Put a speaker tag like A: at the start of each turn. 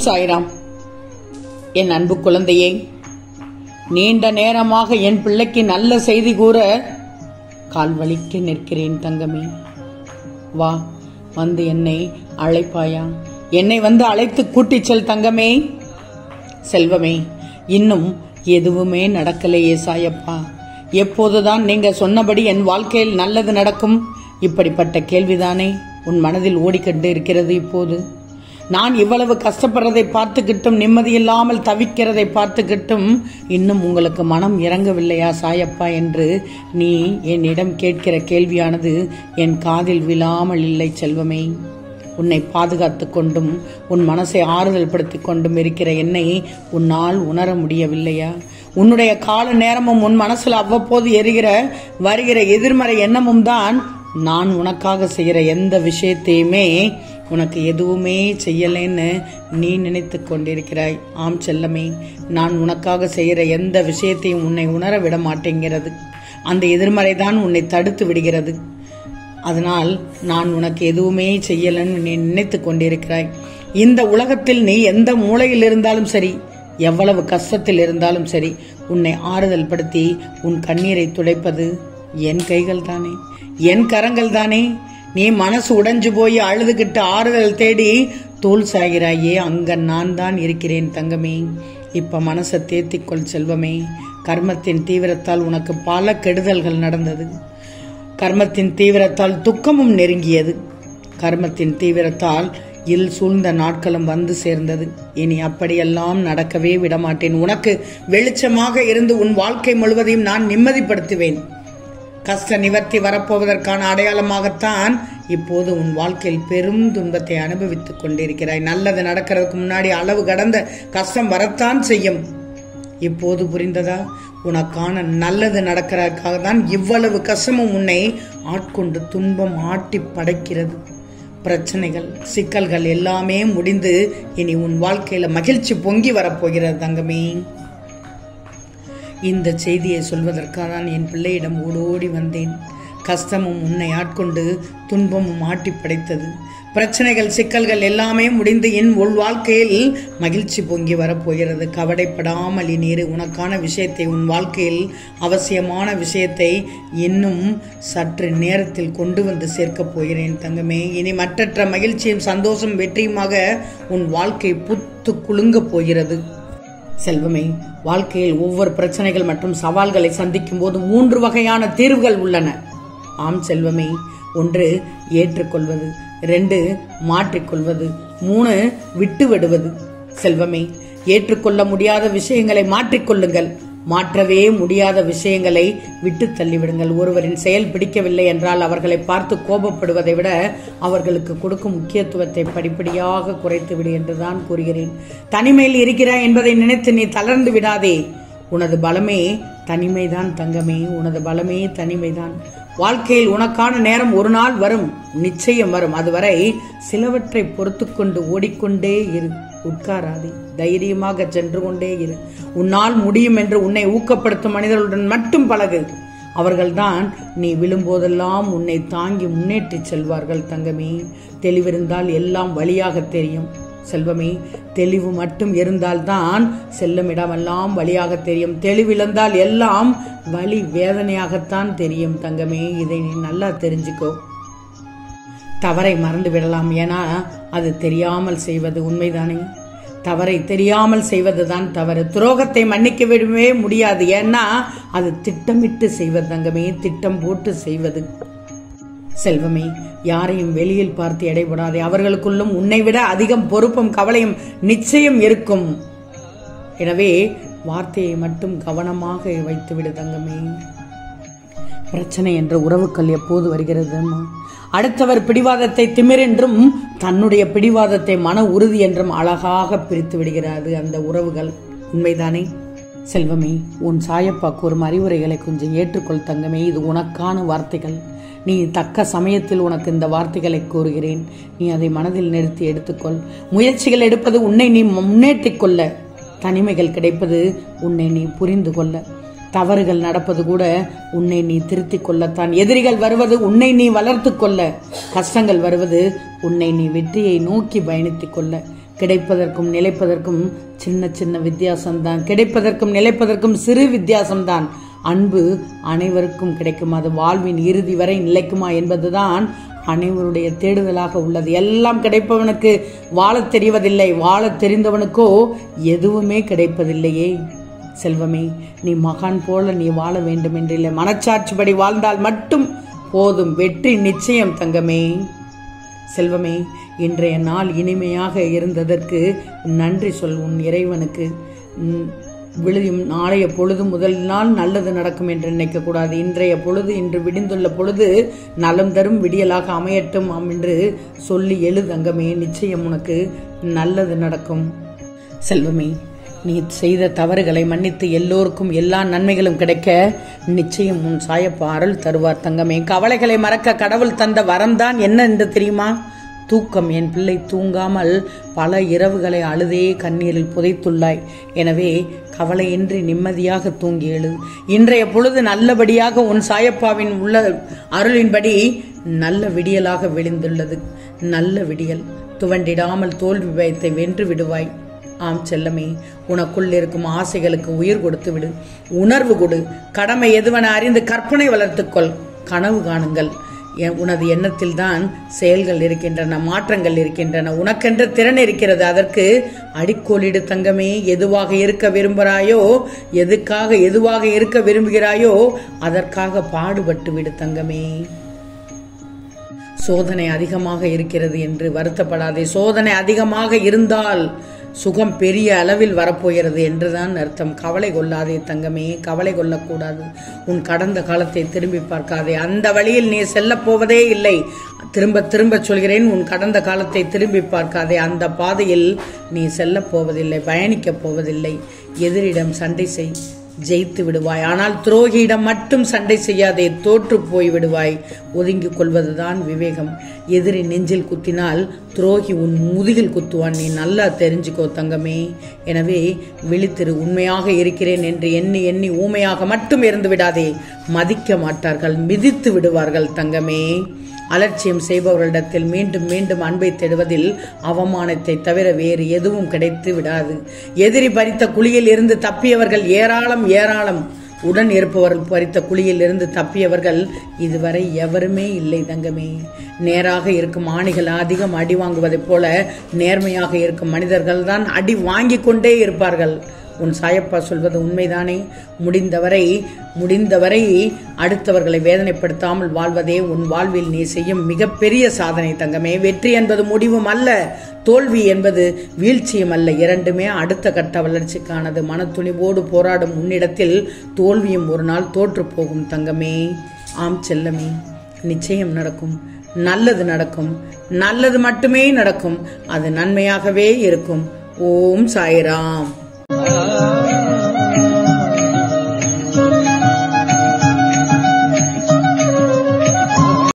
A: சாய்ராம் என் அன்பு குழந்தையே நீண்ட நேரமாக என் பிள்ளைக்கு நல்ல செய்தி கூற கால் வலிக்க நிற்கிறேன் தங்கமே வா வந்து என்னை அழைப்பாயா என்னை வந்து அழைத்து கூட்டிச் செல் தங்கமே செல்வமே இன்னும் எதுவுமே நடக்கலையே சாயப்பா எப்போதுதான் நீங்க சொன்னபடி என் வாழ்க்கையில் நல்லது நடக்கும் இப்படிப்பட்ட கேள்விதானே உன் மனதில் ஓடிக்கொண்டு இருக்கிறது இப்போது நான் இவ்வளவு கஷ்டப்படுறதை பார்த்துக்கிட்டும் நிம்மதியில்லாமல் தவிக்கிறதை பார்த்துக்கிட்டும் இன்னும் உங்களுக்கு மனம் இறங்கவில்லையா சாயப்பா என்று நீ என்னிடம் கேட்கிற கேள்வியானது என் காதில் விழாமல் இல்லை செல்வமே உன்னை பாதுகாத்து கொண்டும் உன் மனசை ஆறுதல் படுத்திக் கொண்டும் இருக்கிற என்னை உன்னால் உணர முடியவில்லையா உன்னுடைய கால நேரமும் உன் மனசுல அவ்வப்போது எரிகிற வருகிற எதிர்மறை எண்ணமும் தான் நான் உனக்காக செய்யற எந்த விஷயத்தையுமே உனக்கு எதுவுமே செய்யலைன்னு நீ நினைத்து கொண்டிருக்கிறாய் ஆம் செல்லமே நான் உனக்காக செய்யற எந்த விஷயத்தையும் உன்னை உணர விட மாட்டேங்கிறது அந்த எதிர்மறை தான் உன்னை தடுத்து விடுகிறது அதனால் நான் உனக்கு எதுவுமே செய்யலன்னு நீ நினைத்து கொண்டிருக்கிறாய் இந்த உலகத்தில் நீ எந்த மூலையில் இருந்தாலும் சரி எவ்வளவு கஷ்டத்தில் இருந்தாலும் சரி உன்னை ஆறுதல் படுத்தி உன் கண்ணீரை துடைப்பது என் கைகள் தானே என் கரங்கள் தானே நீ மனசு உடைஞ்சு போய் அழுதுகிட்டு ஆறுதல் தேடி தோல் சாகிறாயே அங்க நான் தான் இருக்கிறேன் தங்கமே இப்ப மனசை தேத்திக்கொள் செல்வமே கர்மத்தின் தீவிரத்தால் உனக்கு பல கெடுதல்கள் நடந்தது கர்மத்தின் தீவிரத்தால் துக்கமும் நெருங்கியது கர்மத்தின் தீவிரத்தால் இல் சூழ்ந்த நாட்களும் வந்து சேர்ந்தது இனி அப்படியெல்லாம் நடக்கவே விடமாட்டேன் உனக்கு வெளிச்சமாக இருந்து உன் வாழ்க்கை முழுவதையும் நான் நிம்மதிப்படுத்துவேன் கஷ்ட நிவர்த்தி வரப்போவதற்கான அடையாளமாகத்தான் இப்போது உன் வாழ்க்கையில் பெரும் துன்பத்தை அனுபவித்துக் கொண்டிருக்கிறாய் நல்லது நடக்கிறதுக்கு முன்னாடி அளவு கடந்த கஷ்டம் வரத்தான் செய்யும் இப்போது புரிந்ததா உனக்கான நல்லது நடக்கிறதுக்காக தான் இவ்வளவு கஷ்டமும் உன்னை ஆட்கொண்டு துன்பம் ஆட்டி படைக்கிறது பிரச்சனைகள் சிக்கல்கள் எல்லாமே முடிந்து இனி உன் வாழ்க்கையில மகிழ்ச்சி பொங்கி வரப்போகிறது தங்கமே இந்த செய்தியை சொல்வதற்காக தான் என் பிள்ளையிடம் ஓடோடி வந்தேன் கஷ்டமும் உன்னை ஆட்கொண்டு துன்பமும் ஆட்டி படைத்தது பிரச்சனைகள் சிக்கல்கள் எல்லாமே முடிந்து என் உள் வாழ்க்கையில் மகிழ்ச்சி பொங்கி வரப்போகிறது கவலைப்படாமல் இனீர் உனக்கான விஷயத்தை உன் வாழ்க்கையில் அவசியமான விஷயத்தை இன்னும் சற்று நேரத்தில் கொண்டு வந்து சேர்க்கப் போகிறேன் தங்கமே இனி மற்றற்ற மகிழ்ச்சியும் சந்தோஷம் வெற்றியுமாக உன் வாழ்க்கை புத்து குலுங்கப் போகிறது செல்வமே வாழ்க்கையில் ஒவ்வொரு பிரச்சனைகள் மற்றும் சவால்களை சந்திக்கும் போது மூன்று வகையான தீர்வுகள் உள்ளன ஆம் செல்வமே ஒன்று ஏற்றுக்கொள்வது ரெண்டு மாற்றிக்கொள்வது மூணு விட்டு விடுவது செல்வமே ஏற்றுக்கொள்ள முடியாத விஷயங்களை மாற்றிக்கொள்ளுங்கள் மாற்றவே முடியாத விஷயங்களை விட்டு தள்ளிவிடுங்கள் ஒருவரின் செயல் பிடிக்கவில்லை என்றால் அவர்களை பார்த்து கோபப்படுவதை விட அவர்களுக்கு கொடுக்கும் முக்கியத்துவத்தை படிப்படியாக குறைத்து விடு என்றுதான் கூறுகிறேன் தனிமையில் இருக்கிறாய் என்பதை நினைத்து நீ தளர்ந்து விடாதே உனது பலமே தனிமைதான் தங்கமே உனது பலமே தனிமைதான் வாழ்க்கையில் உனக்கான நேரம் ஒரு நாள் வரும் நிச்சயம் வரும் அதுவரை சிலவற்றை பொறுத்து கொண்டு ஓடிக்கொண்டே இரு உட்காராதே தைரியமாக சென்று கொண்டே இரு உன்னால் முடியும் என்று உன்னை ஊக்கப்படுத்தும் மனிதர்களுடன் மட்டும் பழகு அவர்கள்தான் நீ விழும்போதெல்லாம் உன்னை தாங்கி முன்னேற்றி செல்வார்கள் தங்கமே தெளிவிருந்தால் எல்லாம் வழியாக தெரியும் செல்வமே தெளிவு மட்டும் இருந்தால்தான் செல்லும் இடமெல்லாம் வழியாக தெரியும் தெளிவிழந்தால் எல்லாம் வழி வேதனையாகத்தான் தெரியும் தங்கமே இதை நீ நல்லா தெரிஞ்சுக்கோ தவறை மறந்து விடலாம் ஏன்னா அது தெரியாமல் செய்வது உண்மைதானே தவறை தெரியாமல் செய்வதுதான் தவறு துரோகத்தை மன்னிக்க விடவே முடியாது ஏன்னா அது திட்டமிட்டு செய்வது தங்கமே திட்டம் போட்டு செய்வது செல்வமே யாரையும் வெளியில் பார்த்து எடைபடாதே அவர்களுக்குள்ளும் உன்னை விட அதிகம் பொறுப்பும் கவலையும் நிச்சயம் இருக்கும் எனவே வார்த்தையை மட்டும் கவனமாக வைத்துவிடு தங்கமே பிரச்சனை என்ற உறவுக்கள் எப்போது வருகிறது அடுத்தவர் பிடிவாதத்தை திமிரென்றும் தன்னுடைய பிடிவாதத்தை மன உறுதி என்றும் அழகாக பிரித்து விடுகிறது அந்த உறவுகள் உண்மைதானே செல்வமே உன் சாயப்பா கூறும் அறிவுரைகளை கொஞ்சம் ஏற்றுக்கொள் தங்கமே இது உனக்கான வார்த்தைகள் நீ தக்க சமயத்தில் உனக்கு இந்த வார்த்தைகளை கூறுகிறேன் நீ அதை மனதில் நிறுத்தி எடுத்துக்கொள் முயற்சிகள் எடுப்பது உன்னை நீ முன்னேற்றிக் கொள்ள தனிமைகள் கிடைப்பது உன்னை நீ புரிந்து கொள்ள தவறுகள் நடப்பது கூட உன்னை நீ திருத்திக் கொள்ளத்தான் எதிரிகள் வருவது உன்னை நீ வளர்த்து கொள்ள கஷ்டங்கள் வருவது உன்னை நீ வெற்றியை நோக்கி பயணித்துக் கொள்ள கிடைப்பதற்கும் நிலைப்பதற்கும் சின்ன சின்ன வித்தியாசம்தான் கிடைப்பதற்கும் நிலைப்பதற்கும் சிறு வித்தியாசம்தான் அன்பு அனைவருக்கும் கிடைக்கும் அது வாழ்வின் இறுதி வரை நிலைக்குமா என்பதுதான் அனைவருடைய தேடுதலாக உள்ளது எல்லாம் கிடைப்பவனுக்கு வாழத் தெரிவதில்லை வாழத் தெரிந்தவனுக்கோ எதுவுமே கிடைப்பதில்லையே செல்வமே நீ மகான் போல நீ வாழ வேண்டும் என்றில்லை மனச்சாட்சிப்படி வாழ்ந்தால் மட்டும் போதும் வெற்றி நிச்சயம் தங்கமே செல்வமே இன்றைய நாள் இனிமையாக இருந்ததற்கு நன்றி சொல் உன் இறைவனுக்கு உம், விழுதும் நாளைய பொழுது முதல் நாள் நல்லது நடக்கும் என்று நினைக்கக்கூடாது இன்றைய பொழுது இன்று விடிந்துள்ள பொழுது நலம் தரும் விடியலாக அமையட்டும் ஆம் என்று சொல்லி எழு தங்கமே நிச்சயம் உனக்கு நல்லது நடக்கும் செல்வமே நீ செய்த தவறுகளை மன்னித்து எல்லோருக்கும் எல்லா நன்மைகளும் கிடைக்க நிச்சயம் உன் சாயப்பா அருள் தருவார் தங்கமே கவலைகளை மறக்க கடவுள் தந்த வரம்தான் என்ன என்று தெரியுமா தூக்கம் என் பிள்ளை தூங்காமல் பல இரவுகளை அழுதே கண்ணீரில் புதைத்துள்ளாய் எனவே கவலையின்றி நிம்மதியாக தூங்கி எழு இன்றைய பொழுது நல்லபடியாக உன் சாயப்பாவின் உள்ள அருளின்படி நல்ல விடியலாக விழுந்துள்ளது நல்ல விடியல் துவண்டிடாமல் தோல்வி பயத்தை வென்று விடுவாய் ஆம் செல்லமே உனக்குள் இருக்கும் ஆசைகளுக்கு உயிர் கொடுத்து விடு உணர்வு கொடு கடமை எதுவென அறிந்து கற்பனை வளர்த்துக்கொள் கனவு காணுங்கள் எ- உனது எண்ணத்தில் தான் செயல்கள் இருக்கின்றன மாற்றங்கள் இருக்கின்றன உனக்கென்ற திறன் இருக்கிறது அதற்கு அடிக்கோலிடு தங்கமே எதுவாக இருக்க விரும்புகிறாயோ எதுக்காக எதுவாக இருக்க விரும்புகிறாயோ அதற்காக பாடுபட்டு விடு தங்கமே சோதனை அதிகமாக இருக்கிறது என்று வருத்தப்படாதே சோதனை அதிகமாக இருந்தால் சுகம் பெரிய அளவில் வரப்போகிறது என்றுதான் அர்த்தம் கவலை கொள்ளாதே தங்கமே கவலை கொள்ளக்கூடாது உன் கடந்த காலத்தை திரும்பி பார்க்காதே அந்த வழியில் நீ செல்லப் போவதே இல்லை திரும்ப திரும்ப சொல்கிறேன் உன் கடந்த காலத்தை திரும்பி பார்க்காதே அந்த பாதையில் நீ செல்லப் போவதில்லை பயணிக்கப் போவதில்லை எதிரிடம் சண்டை செய் ஜெயித்து விடுவாய் ஆனால் துரோகியிடம் மட்டும் சண்டை செய்யாதே தோற்று போய் விடுவாய் ஒதுங்கிக் கொள்வதுதான் விவேகம் எதிரி நெஞ்சில் குத்தினால் துரோகி உன் முதுகில் குத்துவான் நீ நல்லா தெரிஞ்சுக்கோ தங்கமே எனவே விழித்திரு உண்மையாக இருக்கிறேன் என்று எண்ணி எண்ணி ஊமையாக மட்டும் இருந்து விடாதே மதிக்க மாட்டார்கள் மிதித்து விடுவார்கள் தங்கமே அலட்சியம் செய்பவர்களிடத்தில் மீண்டும் மீண்டும் அன்பை தேடுவதில் அவமானத்தை தவிர வேறு எதுவும் கிடைத்து விடாது எதிரி பறித்த குழியில் இருந்து தப்பியவர்கள் ஏராளம் ஏராளம் உடன் இருப்பவர்கள் பறித்த குழியில் இருந்து தப்பியவர்கள் இதுவரை எவருமே இல்லை தங்கமே நேராக இருக்கும் ஆணிகள் அதிகம் அடி வாங்குவதைப் போல நேர்மையாக இருக்கும் மனிதர்கள் தான் அடி வாங்கிக் கொண்டே இருப்பார்கள் உன் சாயப்பா சொல்வது உண்மைதானே முடிந்தவரை முடிந்தவரை அடுத்தவர்களை வேதனைப்படுத்தாமல் வாழ்வதே உன் வாழ்வில் நீ செய்யும் மிகப்பெரிய சாதனை தங்கமே வெற்றி என்பது முடிவும் அல்ல தோல்வி என்பது வீழ்ச்சியும் அல்ல இரண்டுமே அடுத்த கட்ட வளர்ச்சிக்கானது மனத்துணிவோடு போராடும் உன்னிடத்தில் தோல்வியும் ஒரு நாள் தோற்று போகும் தங்கமே ஆம் செல்லமே நிச்சயம் நடக்கும் நல்லது நடக்கும் நல்லது மட்டுமே நடக்கும் அது நன்மையாகவே இருக்கும் ஓம் சாய்ராம்
B: ஆ